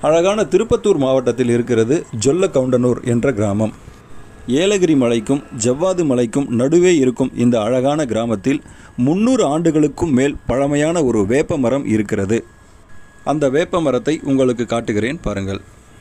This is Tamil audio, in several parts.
அழகான திருப்பத்தூர் மாவட்டத்தில் இருக்கிறது ஜொல்ல கவுண்டனூர் என்ற கிராமம் ஏலகிரி மலைக்கும் ஜவ்வாது மலைக்கும் நடுவே இருக்கும் இந்த அழகான கிராமத்தில் முன்னூறு ஆண்டுகளுக்கும் மேல் பழமையான ஒரு வேப்ப மரம் இருக்கிறது அந்த வேப்ப மரத்தை உங்களுக்கு காட்டுகிறேன் பாருங்கள்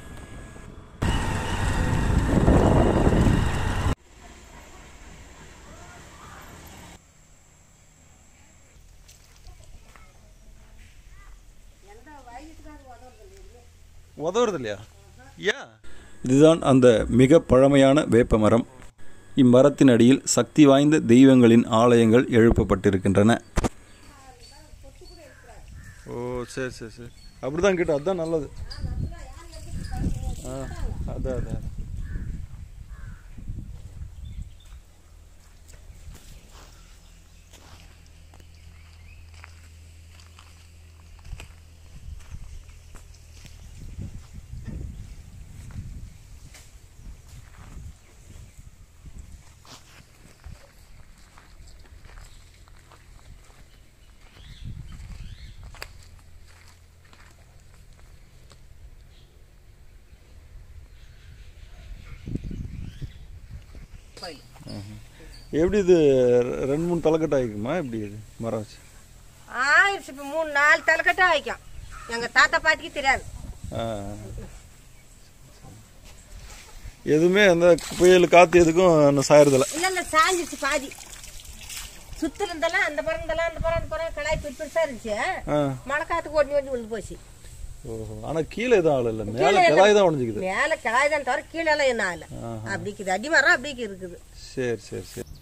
உதவுறது இல்லையா ஏன் இதுதான் அந்த மிக பழமையான வேப்ப மரம் இம்மரத்தின் அடியில் சக்தி வாய்ந்த தெய்வங்களின் ஆலயங்கள் எழுப்பப்பட்டிருக்கின்றன ஓ சரி சரி சரி அப்படிதான் கேட்டோம் அதுதான் நல்லது ஆ அதான் அதான் எப்படி இது ரெண்டு மூணு தலைக்கட்டு ஆகிக்குமா எப்படி இது மரம் வச்சு ஆயிடுச்சு இப்போ மூணு நாலு தலைக்கட்டும் ஆயிக்கும் எங்கள் தாத்தா பாட்டிக்கு தெரியாது ஆ. எதுவுமே அந்த புயல் காற்று எதுக்கும் இன்னும் சாயறதில்ல இல்லை இல்லை சாஞ்சிச்சு பாதி சுத்து இருந்தெல்லாம் அந்த பரம் இருந்தெல்லாம் அந்த பரம் அந்த பரம் கடாய் பெருசு பெருசாக இருந்துச்சு ஆ மழை காற்றுக்கு ஓடி ஓடி விழுந்து போச்சு ஓஹோ ஆனால் கீழே எதுவும் ஆள் இல்லை மேலே கிளாய் தான் உடஞ்சிக்குது மேலே கிளாய் தான் தவிர கீழே எல்லாம் என்ன ஆகல அப்படிக்குது அடி மரம் அப்படிக்கு இருக்குது சரி சரி சரி